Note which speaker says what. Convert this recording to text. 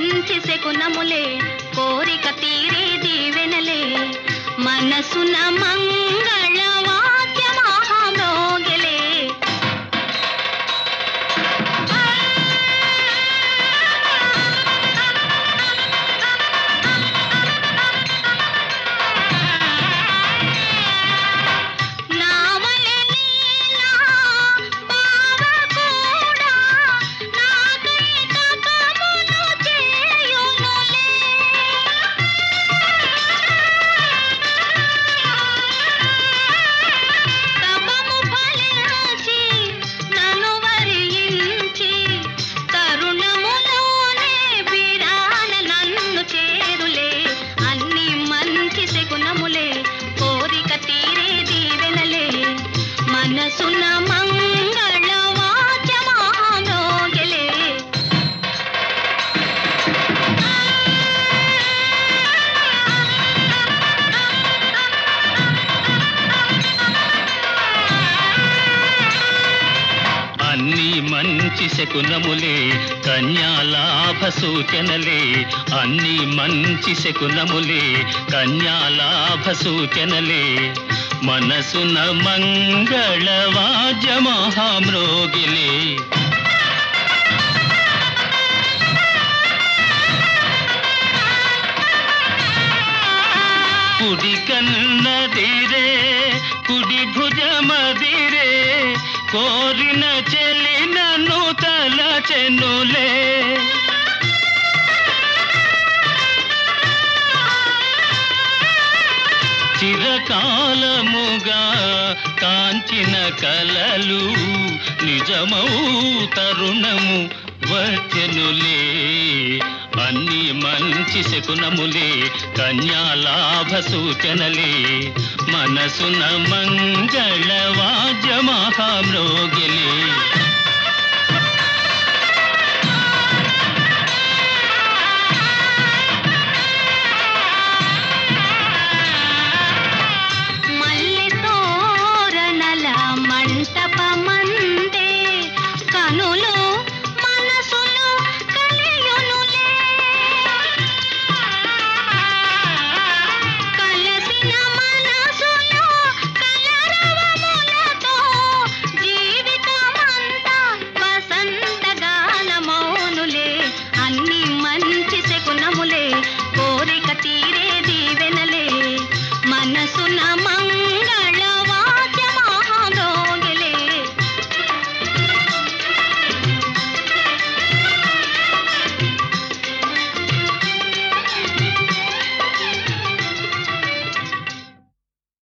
Speaker 1: మంచి శకునములే కోరిక తీరే దీవెనలే మనసున మంగళ వాద్య మహామోగలే నావలె నీలా బావ కూడా నాకై తపమును చేయునులే తపము ఫలించి నన్ను వరించి తరుణములోనే బిడాన నన్ను చేరులే అన్ని మంచి శకునములే కోరిక తీరే దీవెనలే మనసున మంగళ వాద్యమానోగలే
Speaker 2: అన్ని మంచి శకునములే కన్యాలాభ సూచనలే అన్ని మంచి శకునములే కన్యాలాభ సూచనలే మనసున మంగళ వాద్య మహామ్రోగిలే కుడి కన్నదిరే కుడి భుజమదిరే కోరిన చెలి నన్ను తలచెనులే చిరకాలముగా కాంచిన కలలు నిజమౌ తరుణము వచ్చెనులే అన్ని మంచి శకునములే కన్యాలాభ సూచనలే మనసున మంగళ వాద్య మహామ్రోగిలే
Speaker 1: మల్లె తోరణల మంటపమందే కనులు